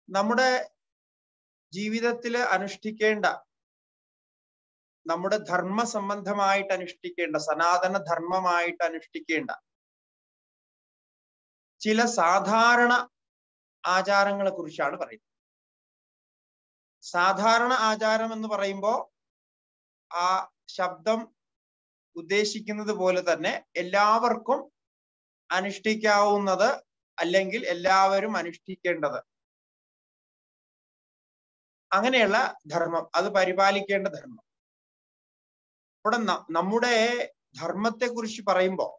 നമ്മുടെ ജീവിതത്തിൽ അനുഷ്ഠിക്കേണ്ട നമ്മുടെ ധർമ്മ സംബന്ധമായിട്ട് അനുഷ്ഠിക്കേണ്ട സനാതന ധർമ്മമായിട്ട് അനുഷ്ഠിക്കേണ്ട ചില സാധാരണ ആചാരങ്ങളെ കുറിച്ചാണ് പറയുന്നത് സാധാരണ ആചാരം എന്ന് പറയുമ്പോൾ ആ ശബ്ദം ഉദ്ദേശിക്കുന്നത് പോലെ തന്നെ എല്ലാവർക്കും അനുഷ്ഠിക്കാവുന്നത് അല്ലെങ്കിൽ എല്ലാവരും അനുഷ്ഠിക്കേണ്ടത് അങ്ങനെയുള്ള ധർമ്മം അത് പരിപാലിക്കേണ്ട ധർമ്മം ഇവിടെ നമ്മുടെ ധർമ്മത്തെ കുറിച്ച് പറയുമ്പോൾ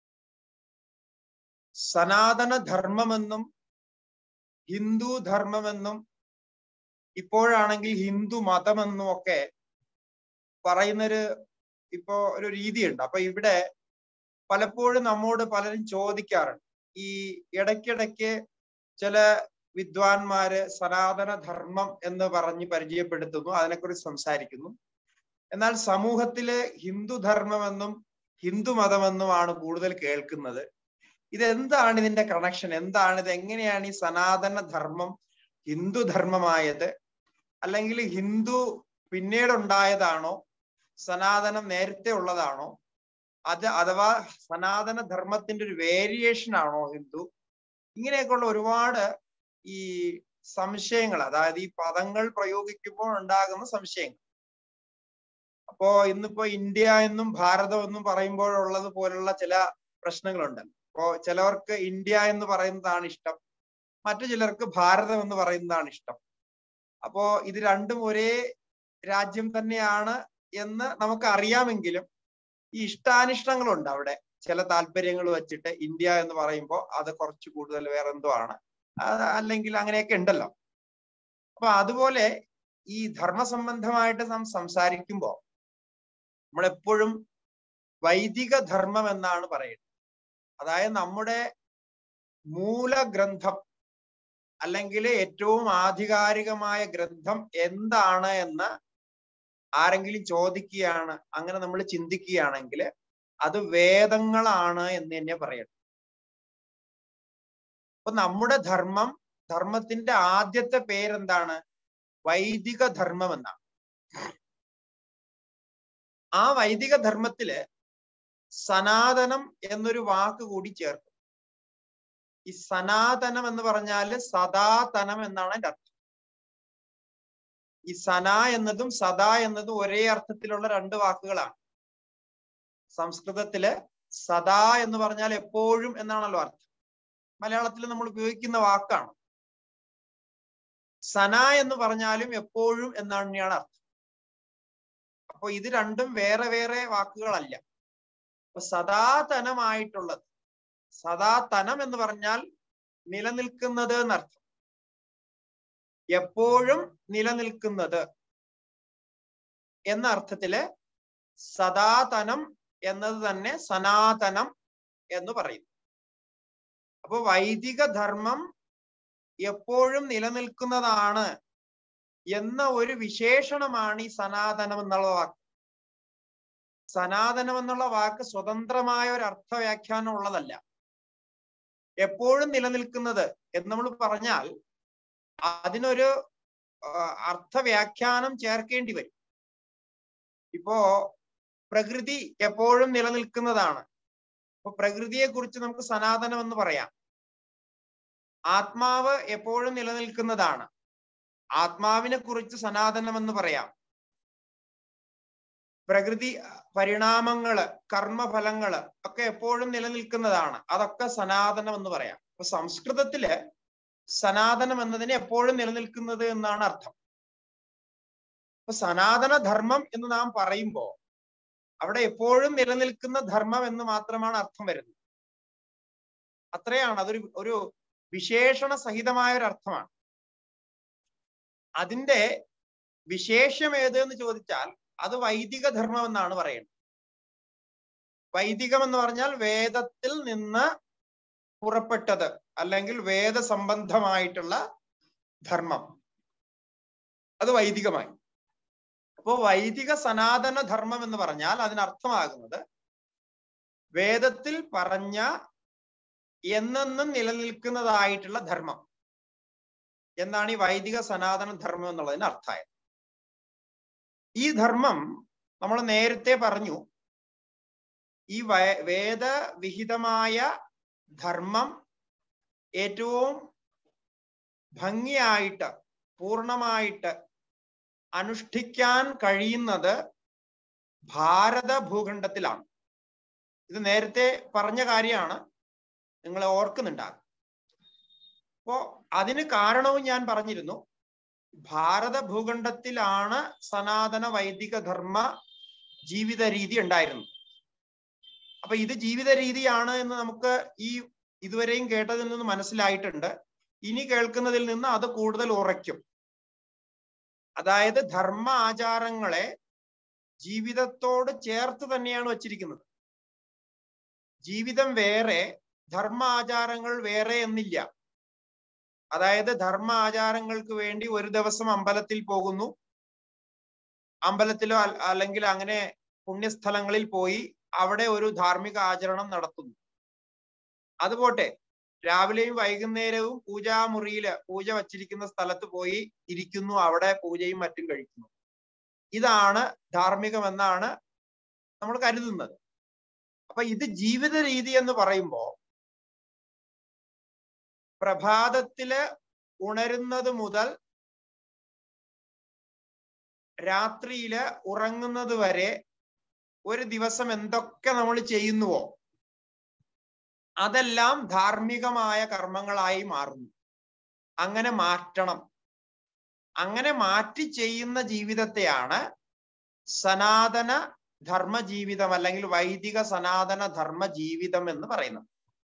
സനാതന ധർമ്മമെന്നും ഹിന്ദു ധർമ്മമെന്നും ഇപ്പോഴാണെങ്കിൽ ഹിന്ദു മതമെന്നും ഒക്കെ പറയുന്നൊരു ഇപ്പോ ഒരു രീതിയുണ്ട് അപ്പൊ ഇവിടെ പലപ്പോഴും നമ്മോട് പലരും ചോദിക്കാറുണ്ട് ഈ ഇടയ്ക്കിടയ്ക്ക് ചില വിദ്വാൻമാര് സനാതന ധർമ്മം എന്ന് പറഞ്ഞ് പരിചയപ്പെടുത്തുന്നു അതിനെക്കുറിച്ച് സംസാരിക്കുന്നു എന്നാൽ സമൂഹത്തില് ഹിന്ദു ധർമ്മമെന്നും ഹിന്ദു മതമെന്നുമാണ് കൂടുതൽ കേൾക്കുന്നത് ഇതെന്താണ് ഇതിന്റെ കണക്ഷൻ എന്താണ് ഇത് എങ്ങനെയാണ് ഈ സനാതന ധർമ്മം ഹിന്ദു ധർമ്മമായത് അല്ലെങ്കിൽ ഹിന്ദു പിന്നീടുണ്ടായതാണോ സനാതനം നേരത്തെ ഉള്ളതാണോ അത് അഥവാ സനാതന ധർമ്മത്തിന്റെ ഒരു വേരിയേഷൻ ആണോ ഹിന്ദു ഇങ്ങനെയൊക്കെയുള്ള ഒരുപാട് ഈ സംശയങ്ങൾ അതായത് ഈ പദങ്ങൾ പ്രയോഗിക്കുമ്പോൾ ഉണ്ടാകുന്ന സംശയങ്ങൾ അപ്പോ ഇന്നിപ്പോ ഇന്ത്യ എന്നും ഭാരതം എന്നും പറയുമ്പോഴുള്ളത് പോലുള്ള ചില പ്രശ്നങ്ങളുണ്ട് അപ്പോ ചിലവർക്ക് ഇന്ത്യ എന്ന് പറയുന്നതാണ് ഇഷ്ടം മറ്റു ചിലർക്ക് ഭാരതം എന്ന് പറയുന്നതാണ് ഇഷ്ടം അപ്പോ ഇത് രണ്ടും ഒരേ രാജ്യം തന്നെയാണ് എന്ന് നമുക്ക് അറിയാമെങ്കിലും ഈ ഇഷ്ടാനിഷ്ടങ്ങളുണ്ട് അവിടെ ചില താല്പര്യങ്ങൾ വെച്ചിട്ട് ഇന്ത്യ എന്ന് പറയുമ്പോൾ അത് കുറച്ച് കൂടുതൽ വേറെ എന്തോ ആണ് അല്ലെങ്കിൽ അങ്ങനെയൊക്കെ ഉണ്ടല്ലോ അപ്പൊ അതുപോലെ ഈ ധർമ്മ സംബന്ധമായിട്ട് നാം സംസാരിക്കുമ്പോൾ നമ്മളെപ്പോഴും വൈദിക ധർമ്മം എന്നാണ് പറയുന്നത് അതായത് നമ്മുടെ മൂലഗ്രന്ഥം അല്ലെങ്കിൽ ഏറ്റവും ആധികാരികമായ ഗ്രന്ഥം എന്താണ് എന്ന് ആരെങ്കിലും ചോദിക്കുകയാണ് അങ്ങനെ നമ്മൾ ചിന്തിക്കുകയാണെങ്കിൽ അത് വേദങ്ങളാണ് എന്ന് തന്നെ പറയണം അപ്പൊ നമ്മുടെ ധർമ്മം ധർമ്മത്തിന്റെ ആദ്യത്തെ പേരെന്താണ് വൈദിക ധർമ്മം എന്നാണ് ആ വൈദിക ധർമ്മത്തില് സനാതനം എന്നൊരു വാക്ക് കൂടി ചേർക്കും ഈ സനാതനം എന്ന് പറഞ്ഞാല് സദാതനം എന്നാണ് എൻ്റെ അർത്ഥം ഈ സന എന്നതും സദാ എന്നതും ഒരേ അർത്ഥത്തിലുള്ള രണ്ട് വാക്കുകളാണ് സംസ്കൃതത്തില് സദാ എന്ന് പറഞ്ഞാൽ എപ്പോഴും എന്നാണല്ലോ അർത്ഥം മലയാളത്തിൽ നമ്മൾ ഉപയോഗിക്കുന്ന വാക്കാണ് സന എന്ന് പറഞ്ഞാലും എപ്പോഴും എന്നാണ് തന്നെയാണ് അർത്ഥം അപ്പൊ ഇത് രണ്ടും വേറെ വേറെ വാക്കുകളല്ല അപ്പൊ സദാതനമായിട്ടുള്ളത് സദാതനം എന്ന് പറഞ്ഞാൽ നിലനിൽക്കുന്നത് എന്നർത്ഥം എപ്പോഴും നിലനിൽക്കുന്നത് എന്ന അർത്ഥത്തില് സദാതനം എന്നത് തന്നെ സനാതനം എന്ന് പറയുന്നു അപ്പൊ വൈദിക ധർമ്മം എപ്പോഴും നിലനിൽക്കുന്നതാണ് എന്ന ഒരു വിശേഷണമാണ് ഈ സനാതനം എന്നുള്ള വാക്ക് സനാതനം എന്നുള്ള വാക്ക് സ്വതന്ത്രമായ ഒരു അർത്ഥവ്യാഖ്യാനം ഉള്ളതല്ല എപ്പോഴും നിലനിൽക്കുന്നത് എന്ന് നമ്മൾ പറഞ്ഞാൽ അതിനൊരു അർത്ഥവ്യാഖ്യാനം ചേർക്കേണ്ടി വരും ഇപ്പോ പ്രകൃതി എപ്പോഴും നിലനിൽക്കുന്നതാണ് അപ്പൊ പ്രകൃതിയെ കുറിച്ച് നമുക്ക് സനാതനം എന്ന് പറയാം ആത്മാവ് എപ്പോഴും നിലനിൽക്കുന്നതാണ് ആത്മാവിനെ കുറിച്ച് സനാതനം എന്ന് പറയാം പ്രകൃതി പരിണാമങ്ങള് കർമ്മഫലങ്ങള് ഒക്കെ എപ്പോഴും നിലനിൽക്കുന്നതാണ് അതൊക്കെ സനാതനം എന്ന് പറയാം അപ്പൊ സംസ്കൃതത്തില് സനാതനം എന്നതിന് എപ്പോഴും നിലനിൽക്കുന്നത് എന്നാണ് അർത്ഥം അപ്പൊ സനാതന ധർമ്മം എന്ന് നാം പറയുമ്പോ അവിടെ എപ്പോഴും നിലനിൽക്കുന്ന ധർമ്മം എന്ന് മാത്രമാണ് അർത്ഥം വരുന്നത് അത്രയാണ് അതൊരു ഒരു വിശേഷണ സഹിതമായ ഒരു അർത്ഥമാണ് അതിന്റെ വിശേഷം ഏത് എന്ന് ചോദിച്ചാൽ അത് വൈദിക ധർമ്മം എന്നാണ് പറയുന്നത് വൈദികം എന്ന് പറഞ്ഞാൽ വേദത്തിൽ നിന്ന് പുറപ്പെട്ടത് അല്ലെങ്കിൽ വേദസംബന്ധമായിട്ടുള്ള ധർമ്മം അത് വൈദികമായി അപ്പോ വൈദിക സനാതന ധർമ്മം എന്ന് പറഞ്ഞാൽ അതിനർത്ഥമാകുന്നത് വേദത്തിൽ പറഞ്ഞ എന്നെന്നും നിലനിൽക്കുന്നതായിട്ടുള്ള ധർമ്മം എന്നാണ് ഈ വൈദിക സനാതന ധർമ്മം എന്നുള്ളതിന് അർത്ഥമായത് ഈ ധർമ്മം നമ്മൾ നേരത്തെ പറഞ്ഞു ഈ വേ- വേദവിഹിതമായ ധർമ്മം ഏറ്റവും ഭംഗിയായിട്ട് പൂർണ്ണമായിട്ട് അനുഷ്ഠിക്കാൻ കഴിയുന്നത് ഭാരത ഭൂഖണ്ഡത്തിലാണ് ഇത് നേരത്തെ പറഞ്ഞ കാര്യമാണ് നിങ്ങൾ ഓർക്കുന്നുണ്ടാകും അപ്പോ അതിന് കാരണവും ഞാൻ പറഞ്ഞിരുന്നു ഭാരത ഭൂഖണ്ഡത്തിലാണ് സനാതന വൈദിക ധർമ്മ ജീവിത രീതി ഉണ്ടായിരുന്നത് അപ്പൊ ഇത് ജീവിത രീതിയാണ് എന്ന് നമുക്ക് ഈ ഇതുവരെയും കേട്ടതിൽ നിന്ന് മനസ്സിലായിട്ടുണ്ട് ഇനി കേൾക്കുന്നതിൽ നിന്ന് അത് കൂടുതൽ ഉറയ്ക്കും അതായത് ധർമ്മ ആചാരങ്ങളെ ജീവിതത്തോട് ചേർത്ത് തന്നെയാണ് വച്ചിരിക്കുന്നത് ജീവിതം വേറെ ധർമ്മ ആചാരങ്ങൾ വേറെ എന്നില്ല അതായത് ധർമ്മ ആചാരങ്ങൾക്ക് വേണ്ടി ഒരു ദിവസം അമ്പലത്തിൽ പോകുന്നു അമ്പലത്തിലോ അൽ- അല്ലെങ്കിൽ അങ്ങനെ പുണ്യസ്ഥലങ്ങളിൽ പോയി അവിടെ ഒരു ധാർമ്മിക ആചരണം നടത്തുന്നു അതുപോട്ടെ രാവിലെയും വൈകുന്നേരവും പൂജാമുറിയില് പൂജ വച്ചിരിക്കുന്ന സ്ഥലത്ത് പോയി ഇരിക്കുന്നു അവിടെ പൂജയും മറ്റും കഴിക്കുന്നു ഇതാണ് ധാർമ്മികമെന്നാണ് നമ്മൾ കരുതുന്നത് അപ്പൊ ഇത് ജീവിത രീതി എന്ന് പറയുമ്പോ പ്രഭാതത്തില് ഉണരുന്നത് മുതൽ രാത്രിയില് ഉറങ്ങുന്നത് വരെ ഒരു ദിവസം എന്തൊക്കെ നമ്മൾ ചെയ്യുന്നുവോ അതെല്ലാം ധാർമ്മികമായ കർമ്മങ്ങളായി മാറുന്നു അങ്ങനെ മാറ്റണം അങ്ങനെ മാറ്റി ചെയ്യുന്ന ജീവിതത്തെയാണ് സനാതന ധർമ്മ ജീവിതം അല്ലെങ്കിൽ വൈദിക സനാതന ധർമ്മ ജീവിതം എന്ന് പറയുന്നത്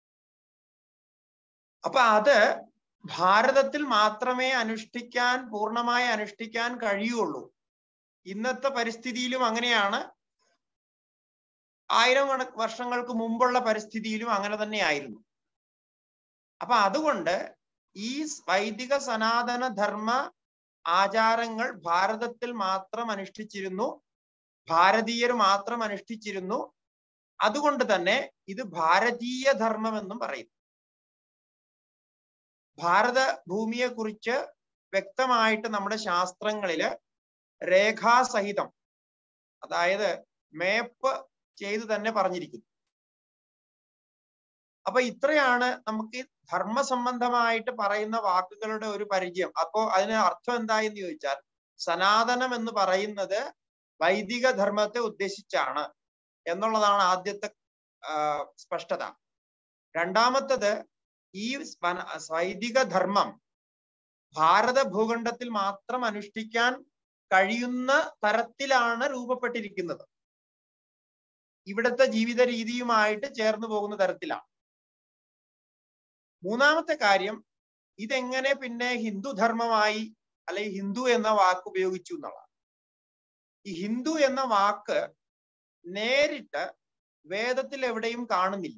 അപ്പൊ അത് ഭാരതത്തിൽ മാത്രമേ അനുഷ്ഠിക്കാൻ പൂർണ്ണമായി അനുഷ്ഠിക്കാൻ കഴിയുള്ളൂ ഇന്നത്തെ പരിസ്ഥിതിയിലും അങ്ങനെയാണ് ആയിരം കണ- വർഷങ്ങൾക്ക് മുമ്പുള്ള പരിസ്ഥിതിയിലും അങ്ങനെ തന്നെ ആയിരുന്നു അപ്പൊ അതുകൊണ്ട് ഈ വൈദിക സനാതന ധർമ്മ ആചാരങ്ങൾ ഭാരതത്തിൽ മാത്രം അനുഷ്ഠിച്ചിരുന്നു ഭാരതീയർ മാത്രം അനുഷ്ഠിച്ചിരുന്നു അതുകൊണ്ട് തന്നെ ഇത് ഭാരതീയ ധർമ്മം എന്നും പറയും ഭാരത ഭൂമിയെ കുറിച്ച് വ്യക്തമായിട്ട് നമ്മുടെ ശാസ്ത്രങ്ങളില് രേഖാസഹിതം അതായത് മേപ്പ് ചെയ്തു തന്നെ പറഞ്ഞിരിക്കുന്നു അപ്പൊ ഇത്രയാണ് നമുക്ക് ഈ ധർമ്മ സംബന്ധമായിട്ട് പറയുന്ന വാക്കുകളുടെ ഒരു പരിചയം അപ്പോ അതിന് അർത്ഥം എന്തായെന്ന് ചോദിച്ചാൽ സനാതനം എന്ന് പറയുന്നത് വൈദിക ധർമ്മത്തെ ഉദ്ദേശിച്ചാണ് എന്നുള്ളതാണ് ആദ്യത്തെ ആ, സ്പഷ്ടത രണ്ടാമത്തത് ഈ വന- വൈദിക ധർമ്മം ഭാരത ഭൂഖണ്ഡത്തിൽ മാത്രം അനുഷ്ഠിക്കാൻ കഴിയുന്ന തരത്തിലാണ് രൂപപ്പെട്ടിരിക്കുന്നത് ഇവിടുത്തെ ജീവിത രീതിയുമായിട്ട് ചേർന്ന് പോകുന്ന തരത്തിലാണ് മൂന്നാമത്തെ കാര്യം ഇതെങ്ങനെ പിന്നെ ഹിന്ദു ധർമ്മമായി അല്ലെങ്കിൽ ഹിന്ദു എന്ന വാക്ക് ഉപയോഗിച്ചു എന്നുള്ളതാണ് ഈ ഹിന്ദു എന്ന വാക്ക് നേരിട്ട് വേദത്തിൽ എവിടെയും കാണുന്നില്ല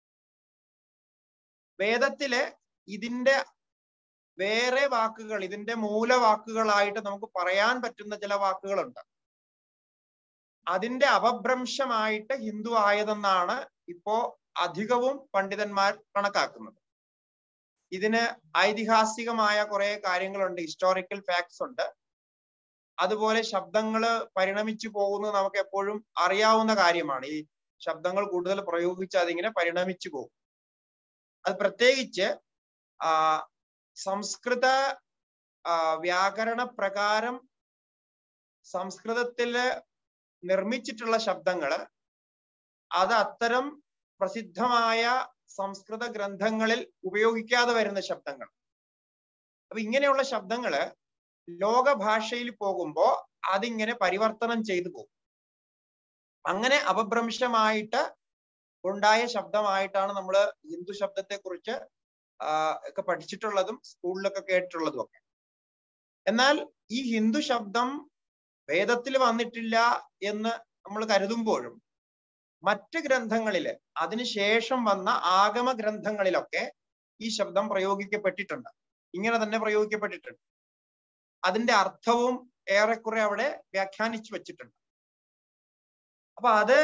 വേദത്തില് ഇതിന്റെ വേറെ വാക്കുകൾ ഇതിന്റെ മൂലവാക്കുകളായിട്ട് നമുക്ക് പറയാൻ പറ്റുന്ന ചില വാക്കുകളുണ്ട് അതിന്റെ അപഭ്രംശമായിട്ട് ഹിന്ദു ആയതെന്നാണ് ഇപ്പോ അധികവും പണ്ഡിതന്മാർ കണക്കാക്കുന്നത് ഇതിന് ഐതിഹാസികമായ കുറെ കാര്യങ്ങളുണ്ട് ഹിസ്റ്റോറിക്കൽ ഫാക്ട്സ് ഉണ്ട് അതുപോലെ ശബ്ദങ്ങള് പരിണമിച്ചു പോകുന്നത് നമുക്ക് എപ്പോഴും അറിയാവുന്ന കാര്യമാണ് ഈ ശബ്ദങ്ങൾ കൂടുതൽ പ്രയോഗിച്ച് അതിങ്ങനെ പരിണമിച്ചു പോകും അത് പ്രത്യേകിച്ച് ആ സംസ്കൃത ആ, വ്യാകരണ പ്രകാരം സംസ്കൃതത്തില് നിർമ്മിച്ചിട്ടുള്ള ശബ്ദങ്ങള് അത് അത്തരം പ്രസിദ്ധമായ സംസ്കൃത ഗ്രന്ഥങ്ങളിൽ ഉപയോഗിക്കാതെ വരുന്ന ശബ്ദങ്ങൾ അപ്പൊ ഇങ്ങനെയുള്ള ശബ്ദങ്ങള് ലോക ഭാഷയിൽ പോകുമ്പോ അതിങ്ങനെ പരിവർത്തനം ചെയ്തു പോകും അങ്ങനെ അപഭ്രംശമായിട്ട് ഉണ്ടായ ശബ്ദമായിട്ടാണ് നമ്മൾ ഹിന്ദു ശബ്ദത്തെ കുറിച്ച് ഒക്കെ പഠിച്ചിട്ടുള്ളതും സ്കൂളിലൊക്കെ കേട്ടിട്ടുള്ളതും ഒക്കെ എന്നാൽ ഈ ഹിന്ദു ശബ്ദം വേദത്തിൽ വന്നിട്ടില്ല എന്ന് നമ്മൾ കരുതുമ്പോഴും മറ്റ് ഗ്രന്ഥങ്ങളില് അതിനുശേഷം വന്ന ആഗമ ഗ്രന്ഥങ്ങളിലൊക്കെ ഈ ശബ്ദം പ്രയോഗിക്കപ്പെട്ടിട്ടുണ്ട് ഇങ്ങനെ തന്നെ പ്രയോഗിക്കപ്പെട്ടിട്ടുണ്ട് അതിന്റെ അർത്ഥവും ഏറെക്കുറെ അവിടെ വ്യാഖ്യാനിച്ചു വച്ചിട്ടുണ്ട് അപ്പൊ അത്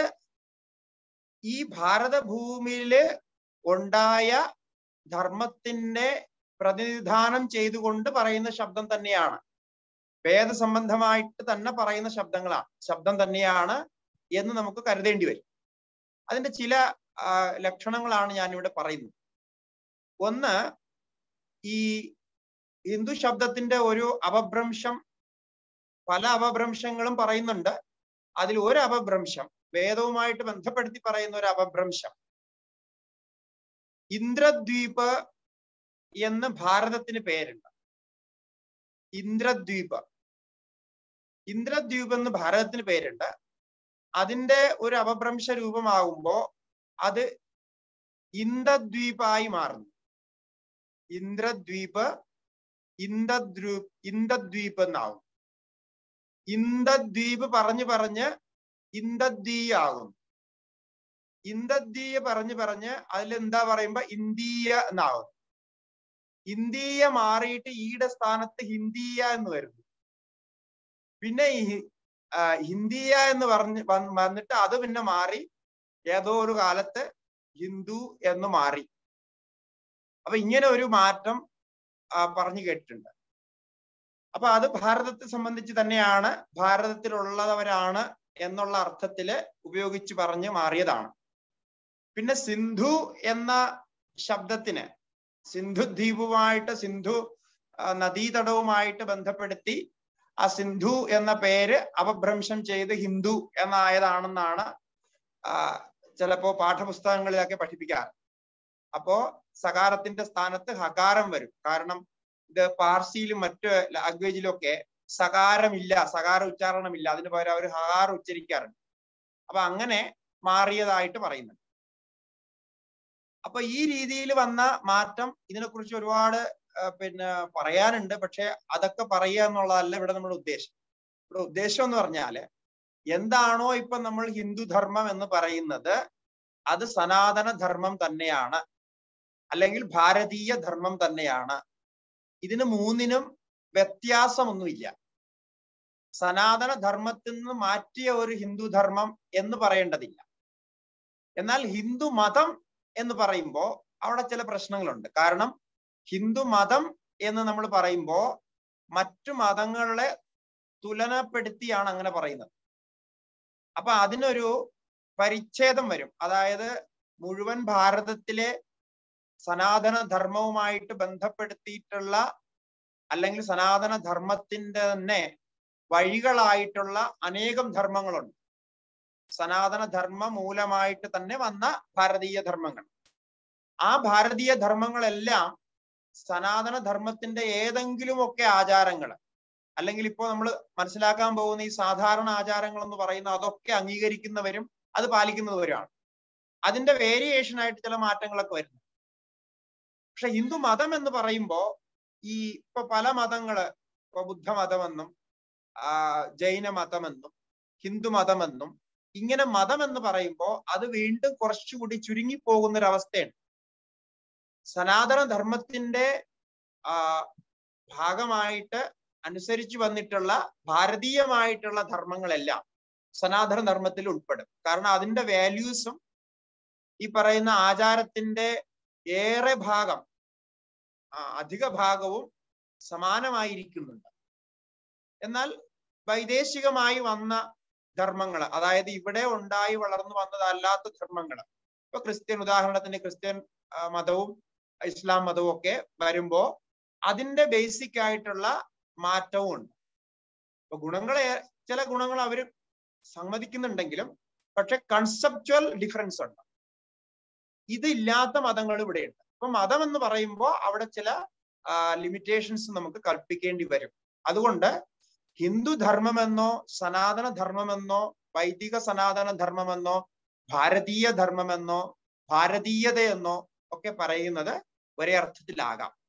ഈ ഭാരതഭൂമിയില് ഉണ്ടായ ധർമ്മത്തിന്റെ പ്രതിനിധാനം ചെയ്തുകൊണ്ട് പറയുന്ന ശബ്ദം തന്നെയാണ് വേദസംബന്ധമായിട്ട് തന്നെ പറയുന്ന ശബ്ദങ്ങളാണ് ശബ്ദം തന്നെയാണ് എന്ന് നമുക്ക് കരുതേണ്ടി വരും അതിന്റെ ചില ആ, ലക്ഷണങ്ങളാണ് ഞാൻ ഇവിടെ പറയുന്നത് ഒന്ന് ഈ ഹിന്ദു ശബ്ദത്തിന്റെ ഒരു അപഭ്രംശം പല അപഭ്രംശങ്ങളും പറയുന്നുണ്ട് അതിൽ ഒരു അപഭ്രംശം വേദവുമായിട്ട് ബന്ധപ്പെടുത്തി പറയുന്ന ഒരു അപഭ്രംശം ഇന്ദ്രദ്വീപ് എന്ന് ഭാരതത്തിന് പേരുണ്ട് ഇന്ദ്രദ്വീപ് ഇന്ദ്രദ്വീപ് എന്ന് ഭാരതത്തിന് പേരുണ്ട് അതിന്റെ ഒരു അപഭ്രംശ രൂപമാകുമ്പോ അത് ഇന്ദ്രദ്വീപായി മാറുന്നു ഇന്ദ്രദ്വീപ് ഇന്ദ്രദ്വീപ് ഇന്ദ്രദ്വീപ് എന്നാവും ഇന്ദ്രദ്വീപ് പറഞ്ഞു പറഞ്ഞ് ഇന്ദ്രദ്വീയാകും ഇന്ദ്രദ്വീയ പറഞ്ഞു പറഞ്ഞ് അതിൽ എന്താ പറയുമ്പോ ഇന്ത്യ എന്നാവും ഇന്ത്യ മാറിയിട്ട് ഈയുടെ സ്ഥാനത്ത് ഹിന്ദിയ എന്ന് വരുന്നു പിന്നെ ഈ ആ, ഹിന്ദിയ എന്ന് പറഞ്ഞ് വന്ന് വന്നിട്ട് അത് പിന്നെ മാറി ഏതോ ഒരു കാലത്ത് ഹിന്ദു എന്ന് മാറി അപ്പൊ ഇങ്ങനെ ഒരു മാറ്റം ആ, പറഞ്ഞു കേട്ടിട്ടുണ്ട് അപ്പൊ അത് ഭാരതത്തെ സംബന്ധിച്ച് തന്നെയാണ് ഭാരതത്തിലുള്ളവരാണ് എന്നുള്ള അർത്ഥത്തില് ഉപയോഗിച്ച് പറഞ്ഞ് മാറിയതാണ് പിന്നെ സിന്ധു എന്ന ശബ്ദത്തിന് സിന്ധു ദ്വീപുമായിട്ട് സിന്ധു ആ, നദീതടവുമായിട്ട് ബന്ധപ്പെടുത്തി ആ സിന്ധു എന്ന പേര് അപഭ്രംശം ചെയ്ത് ഹിന്ദു എന്നായതാണെന്നാണ് ആ, ചിലപ്പോ പാഠപുസ്തകങ്ങളിലൊക്കെ പഠിപ്പിക്കാറ് അപ്പോ സകാരത്തിന്റെ സ്ഥാനത്ത് ഹകാരം വരും കാരണം ഇത് പാർസിയിലും മറ്റ് ലാംഗ്വേജിലും ഒക്കെ സകാരമില്ല സകാര ഉച്ചാരണമില്ല അതിന് പകരം അവർ ഹകാരം ഉച്ചരിക്കാറുണ്ട് അപ്പൊ അങ്ങനെ മാറിയതായിട്ട് പറയുന്നുണ്ട് അപ്പൊ ഈ രീതിയിൽ വന്ന മാറ്റം ഇതിനെക്കുറിച്ച് ഒരുപാട് ആ, പിന്നെ പറയാനുണ്ട് പക്ഷെ അതൊക്കെ പറയുക എന്നുള്ളതല്ല ഇവിടെ നമ്മുടെ ഉദ്ദേശം ഇവിടെ ഉദ്ദേശം എന്ന് പറഞ്ഞാല് എന്താണോ ഇപ്പൊ നമ്മൾ ഹിന്ദു ധർമ്മം എന്ന് പറയുന്നത് അത് സനാതന ധർമ്മം തന്നെയാണ് അല്ലെങ്കിൽ ഭാരതീയ ധർമ്മം തന്നെയാണ് ഇതിന് മൂന്നിനും വ്യത്യാസമൊന്നുമില്ല സനാതന ധർമ്മത്തിൽ നിന്ന് മാറ്റിയ ഒരു ഹിന്ദു ധർമ്മം എന്ന് പറയേണ്ടതില്ല എന്നാൽ ഹിന്ദു മതം എന്ന് പറയുമ്പോൾ അവിടെ ചില പ്രശ്നങ്ങളുണ്ട് കാരണം ഹിന്ദു മതം എന്ന് നമ്മൾ പറയുമ്പോൾ മറ്റു മതങ്ങളെ തുലനപ്പെടുത്തിയാണ് അങ്ങനെ പറയുന്നത് അപ്പൊ അതിനൊരു പരിച്ഛേദം വരും അതായത് മുഴുവൻ ഭാരതത്തിലെ സനാതന ധർമ്മവുമായിട്ട് ബന്ധപ്പെടുത്തിയിട്ടുള്ള അല്ലെങ്കിൽ സനാതന ധർമ്മത്തിന്റെ തന്നെ വഴികളായിട്ടുള്ള അനേകം ധർമ്മങ്ങളുണ്ട് സനാതന ധർമ്മ മൂലമായിട്ട് തന്നെ വന്ന ഭാരതീയ ധർമ്മങ്ങൾ ആ ഭാരതീയ ധർമ്മങ്ങളെല്ലാം സനാതന ധർമ്മത്തിന്റെ ഏതെങ്കിലുമൊക്കെ ആചാരങ്ങൾ അല്ലെങ്കിൽ ഇപ്പോൾ നമ്മൾ മനസ്സിലാക്കാൻ പോകുന്ന ഈ സാധാരണ ആചാരങ്ങൾ എന്ന് പറയുന്ന അതൊക്കെ അംഗീകരിക്കുന്നവരും അത് പാലിക്കുന്നവരുമാണ് അതിന്റെ വേരിയേഷൻ ആയിട്ട് ചില മാറ്റങ്ങളൊക്കെ വരുന്നു പക്ഷെ ഹിന്ദു മതം എന്ന് പറയുമ്പോ ഈ ഇപ്പൊ പല മതങ്ങള് ഇപ്പൊ ബുദ്ധമതമെന്നും ആ ജൈന മതമെന്നും ഹിന്ദു മതമെന്നും ഇങ്ങനെ മതം എന്ന് പറയുമ്പോ അത് വീണ്ടും കുറച്ചുകൂടി ചുരുങ്ങി പോകുന്ന ഒരു അവസ്ഥയുണ്ട് സനാതന ധർമ്മത്തിന്റെ ആ ഭാഗമായിട്ട് അനുസരിച്ചു വന്നിട്ടുള്ള ഭാരതീയമായിട്ടുള്ള ധർമ്മങ്ങളെല്ലാം സനാതന ധർമ്മത്തിൽ ഉൾപ്പെടും കാരണം അതിന്റെ വാല്യൂസും ഈ പറയുന്ന ആചാരത്തിന്റെ ഏറെ ഭാഗം ആ, അധിക ഭാഗവും സമാനമായിരിക്കുന്നുണ്ട് എന്നാൽ വൈദേശികമായി വന്ന ധർമ്മങ്ങൾ അതായത് ഇവിടെ ഉണ്ടായി വളർന്നു വന്നതല്ലാത്ത ധർമ്മങ്ങൾ ഇപ്പൊ ക്രിസ്ത്യൻ ഉദാഹരണത്തിന് ക്രിസ്ത്യൻ ആ, മതവും ഇസ്ലാം മതവും ഒക്കെ വരുമ്പോ അതിന്റെ ബേസിക് ആയിട്ടുള്ള മാറ്റവും ഉണ്ട് ഇപ്പൊ ഗുണങ്ങളെ ചില ഗുണങ്ങൾ അവര് സമ്മതിക്കുന്നുണ്ടെങ്കിലും പക്ഷെ കൺസെപ്ച്വൽ ഡിഫറൻസ് ഉണ്ട് ഇതില്ലാത്ത മതങ്ങൾ ഇവിടെയുണ്ട് ഇപ്പൊ മതം എന്ന് പറയുമ്പോൾ അവിടെ ചില ലിമിറ്റേഷൻസ് നമുക്ക് കൽപ്പിക്കേണ്ടി വരും അതുകൊണ്ട് ഹിന്ദു ധർമ്മമെന്നോ സനാതന ധർമ്മമെന്നോ വൈദിക സനാതന ധർമ്മമെന്നോ ഭാരതീയ ധർമ്മമെന്നോ ഭാരതീയതയെന്നോ ഒക്കെ പറയുന്നത് ഒരേ അർത്ഥത്തിലാകാം